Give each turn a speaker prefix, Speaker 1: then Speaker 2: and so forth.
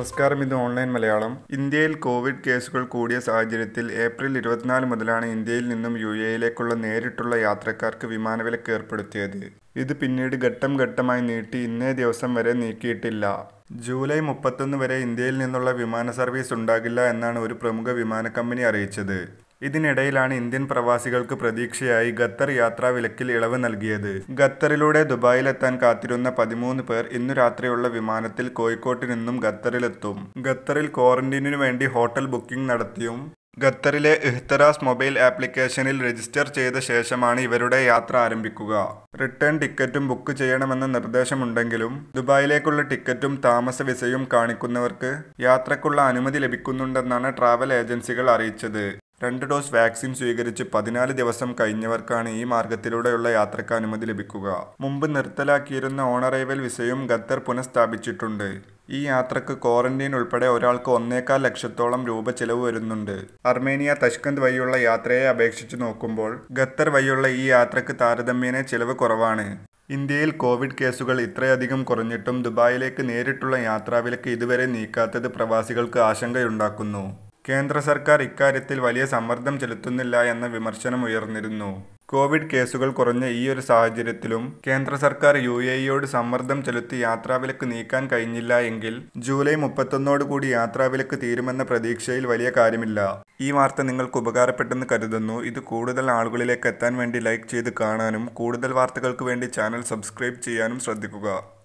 Speaker 1: നമസ്കാരം ഇത് ഓൺലൈൻ മലയാളം ഇന്ത്യയിൽ കോവിഡ് കേസുകൾ കൂടിയ സാഹചര്യത്തിൽ ഏപ്രിൽ ഇരുപത്തിനാല് മുതലാണ് ഇന്ത്യയിൽ നിന്നും യു എയിലേക്കുള്ള നേരിട്ടുള്ള യാത്രക്കാർക്ക് വിമാനവിലക്ക് ഏർപ്പെടുത്തിയത് ഇത് പിന്നീട് ഘട്ടം ഘട്ടമായി നീട്ടി ഇന്നേ ദിവസം വരെ നീക്കിയിട്ടില്ല ജൂലൈ മുപ്പത്തൊന്ന് വരെ ഇന്ത്യയിൽ നിന്നുള്ള വിമാന സർവീസ് ഉണ്ടാകില്ല എന്നാണ് ഒരു പ്രമുഖ വിമാന കമ്പനി അറിയിച്ചത് ഇതിനിടയിലാണ് ഇന്ത്യൻ പ്രവാസികൾക്ക് പ്രതീക്ഷയായി ഖത്തർ യാത്രാ വിലക്കിൽ ഇളവ് നൽകിയത് ഖത്തറിലൂടെ ദുബായിലെത്താൻ കാത്തിരുന്ന പതിമൂന്ന് പേർ ഇന്നു രാത്രിയുള്ള വിമാനത്തിൽ കോഴിക്കോട്ട് നിന്നും ഖത്തറിലെത്തും ഖത്തറിൽ ക്വാറന്റീനിനു വേണ്ടി ഹോട്ടൽ ബുക്കിംഗ് നടത്തിയും ഖത്തറിലെ ഇഹ്തറാസ് മൊബൈൽ ആപ്ലിക്കേഷനിൽ രജിസ്റ്റർ ചെയ്ത ശേഷമാണ് ഇവരുടെ യാത്ര ആരംഭിക്കുക റിട്ടേൺ ടിക്കറ്റും ബുക്ക് ചെയ്യണമെന്ന നിർദ്ദേശമുണ്ടെങ്കിലും ദുബായിലേക്കുള്ള ടിക്കറ്റും താമസ വിസയും കാണിക്കുന്നവർക്ക് യാത്രക്കുള്ള അനുമതി ലഭിക്കുന്നുണ്ടെന്നാണ് ട്രാവൽ ഏജൻസികൾ അറിയിച്ചത് രണ്ട് ഡോസ് വാക്സിൻ സ്വീകരിച്ച് പതിനാല് ദിവസം കഴിഞ്ഞവർക്കാണ് ഈ മാർഗത്തിലൂടെയുള്ള യാത്രക്ക് അനുമതി ലഭിക്കുക മുമ്പ് നിർത്തലാക്കിയിരുന്ന ഓണറൈവൽ വിസയും ഖത്തർ പുനഃസ്ഥാപിച്ചിട്ടുണ്ട് ഈ യാത്രക്ക് ക്വാറന്റീൻ ഉൾപ്പെടെ ഒരാൾക്ക് ഒന്നേകാൽ ലക്ഷത്തോളം രൂപ ചിലവ് വരുന്നുണ്ട് അർമേനിയ തഷ്കന്ത് വഴിയുള്ള യാത്രയെ അപേക്ഷിച്ച് നോക്കുമ്പോൾ ഖത്തർ വഴിയുള്ള ഈ യാത്രക്ക് താരതമ്യേന ചിലവ് കുറവാണ് ഇന്ത്യയിൽ കോവിഡ് കേസുകൾ ഇത്രയധികം കുറഞ്ഞിട്ടും ദുബായിലേക്ക് നേരിട്ടുള്ള യാത്രാവിലക്ക് ഇതുവരെ നീക്കാത്തത് പ്രവാസികൾക്ക് ആശങ്കയുണ്ടാക്കുന്നു കേന്ദ്ര സർക്കാർ ഇക്കാര്യത്തിൽ വലിയ സമ്മർദ്ദം ചെലുത്തുന്നില്ല എന്ന വിമർശനം ഉയർന്നിരുന്നു കോവിഡ് കേസുകൾ കുറഞ്ഞ ഈ ഒരു സാഹചര്യത്തിലും കേന്ദ്ര സർക്കാർ യു എ ഇയോട് സമ്മർദ്ദം ചെലുത്തി യാത്രാവിലക്ക് നീക്കാൻ കഴിഞ്ഞില്ല എങ്കിൽ ജൂലൈ മുപ്പത്തൊന്നോടുകൂടി യാത്രാവിലക്ക് തീരുമെന്ന പ്രതീക്ഷയിൽ വലിയ കാര്യമില്ല ഈ വാർത്ത നിങ്ങൾക്ക് ഉപകാരപ്പെട്ടെന്ന് കരുതുന്നു ഇത് കൂടുതൽ ആളുകളിലേക്ക് എത്താൻ വേണ്ടി ലൈക്ക് ചെയ്ത് കാണാനും കൂടുതൽ വാർത്തകൾക്ക് വേണ്ടി ചാനൽ സബ്സ്ക്രൈബ് ചെയ്യാനും ശ്രദ്ധിക്കുക